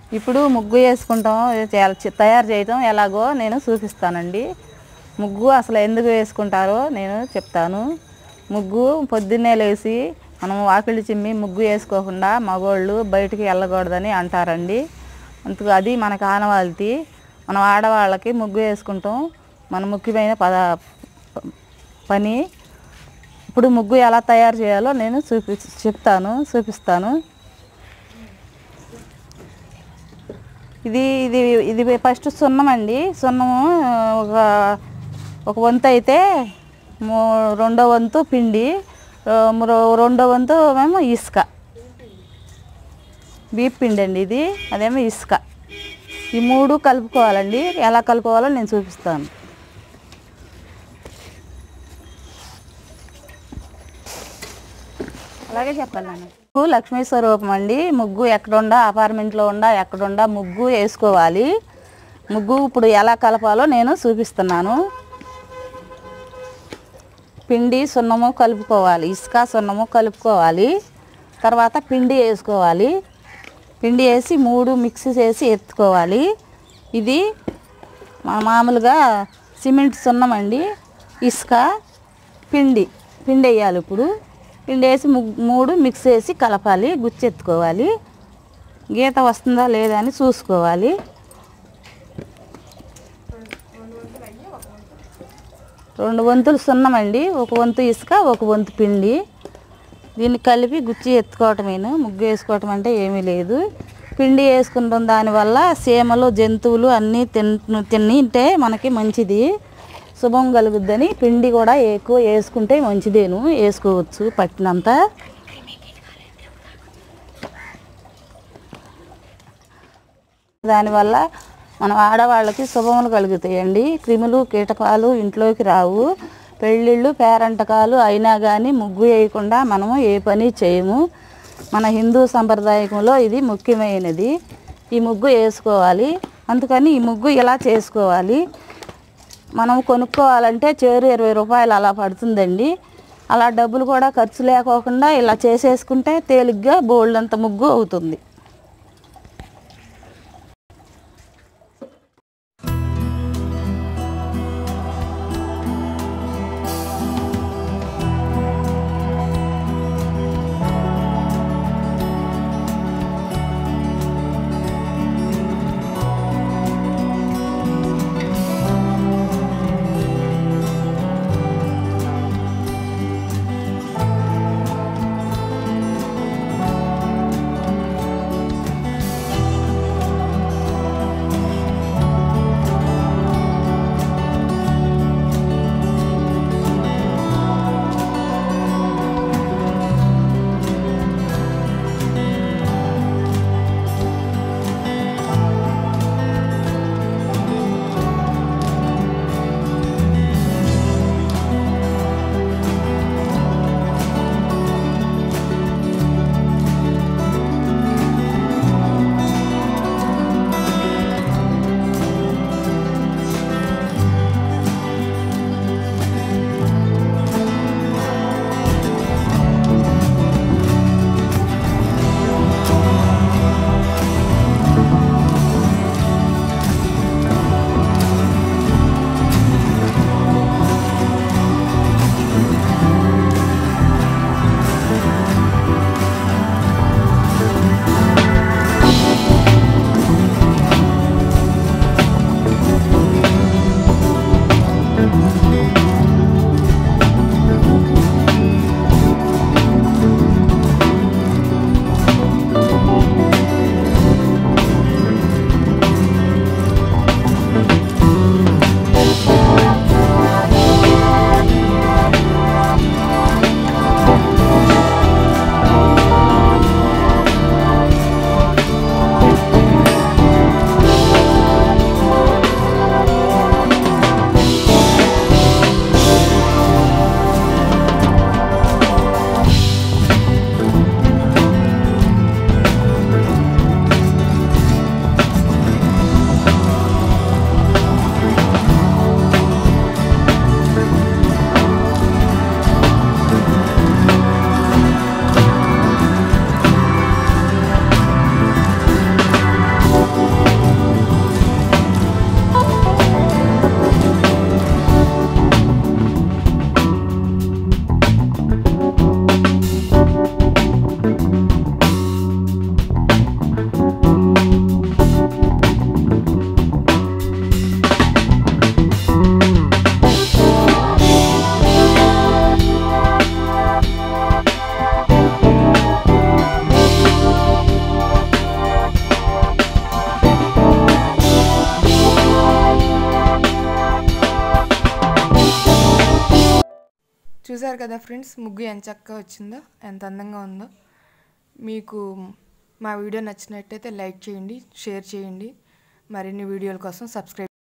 ఇప్పుడు ముగ్గు వేసుకుంటాం చాలా చి- తయారు చేయటం ఎలాగో నేను చూపిస్తానండి ముగ్గు అసలు ఎందుకు వేసుకుంటారో నేను చెప్తాను ముగ్గు పొద్దున్నే లేచి మనం వాకిళ్ళు చిమ్మి ముగ్గు వేసుకోకుండా మగోళ్ళు బయటికి వెళ్ళకూడదని అంటారండి అందుకు అది మనకు ఆనవాళితి మనం ఆడవాళ్ళకి ముగ్గు వేసుకుంటాం మన ముఖ్యమైన పద పని ఇప్పుడు ముగ్గు ఎలా తయారు చేయాలో నేను చూపి చెప్తాను చూపిస్తాను ఇది ఇది ఇది ఫస్ట్ సున్నం అండి సున్నము ఒక ఒక వంతు అయితే మూ- రెండో వంతు పిండి ఆ, మరో- రెండో వంతు ఏమో ఇసుక బీప్ పిండి అండి ఇది అదేమో ఇసుక ఈ మూడు కలుపుకోవాలండి ఎలా కలుపుకోవాలో నేను చూపిస్తాను అలాగే చెప్పాలి నాన్న ముగ్గు లక్ష్మీ స్వరూపం అండి ముగ్గు ఎక్కడుండా అపార్ట్మెంట్లో ఉండా ఎక్కడుండా ముగ్గు వేసుకోవాలి ముగ్గు ఇప్పుడు ఎలా కలపాలో నేను చూపిస్తున్నాను పిండి సున్నము కలుపుకోవాలి ఇసుక సున్నము కలుపుకోవాలి తర్వాత పిండి వేసుకోవాలి పిండి వేసి మూడు మిక్స్ చేసి ఎత్తుకోవాలి ఇది మా మామూలుగా సిమెంట్ సున్నం అండి ఇసుక పిండి పిండి వేయాలి ఇప్పుడు పిండి వేసి ము- మూడు మిక్స్ చేసి కలపాలి గుచ్చెత్తుకోవాలి గీత వస్తుందా లేదా అని చూసుకోవాలి రెండు వంతులు సున్నమండి ఒక వంతు ఇసుక ఒక వంతు పిండి దీన్ని కలిపి గుచ్చి ఎత్తుకోవటమేను ముగ్గు వేసుకోవటం అంటే ఏమీ లేదు పిండి వేసుకుంటాం దానివల్ల సీమలు జంతువులు అన్నీ తిన్ తింటే మనకి మంచిది శుభం కలుగుద్దని పిండి కూడా ఎక్కువ వేసుకుంటే మంచిదేను వేసుకోవచ్చు పట్టినంత దానివల్ల మన ఆడవాళ్ళకి శుభములు కలుగుతాయండి క్రిములు కీటకాలు ఇంట్లోకి రావు పెళ్ళిళ్ళు పేరంటకాలు అయినా కానీ ముగ్గు వేయకుండా మనము ఏ పని చేయము మన హిందూ సంప్రదాయంలో ఇది ముఖ్యమైనది ఈ ముగ్గు వేసుకోవాలి అందుకని ఈ ముగ్గు ఇలా చేసుకోవాలి మనం కొనుక్కోవాలంటే చేరు ఇరవై రూపాయలు అలా పడుతుందండి అలా డబ్బులు కూడా ఖర్చు లేకోకుండా ఇలా చేసేసుకుంటే తేలిగ్గా బోల్డ్ అంత ముగ్గు అవుతుంది చూసారు కదా ఫ్రెండ్స్ ముగ్గు ఎంత చక్కగా వచ్చిందో ఎంత అందంగా ఉందో మీకు మా వీడియో నచ్చినట్టయితే లైక్ చేయండి షేర్ చేయండి మరిన్ని వీడియోల కోసం సబ్స్క్రైబ్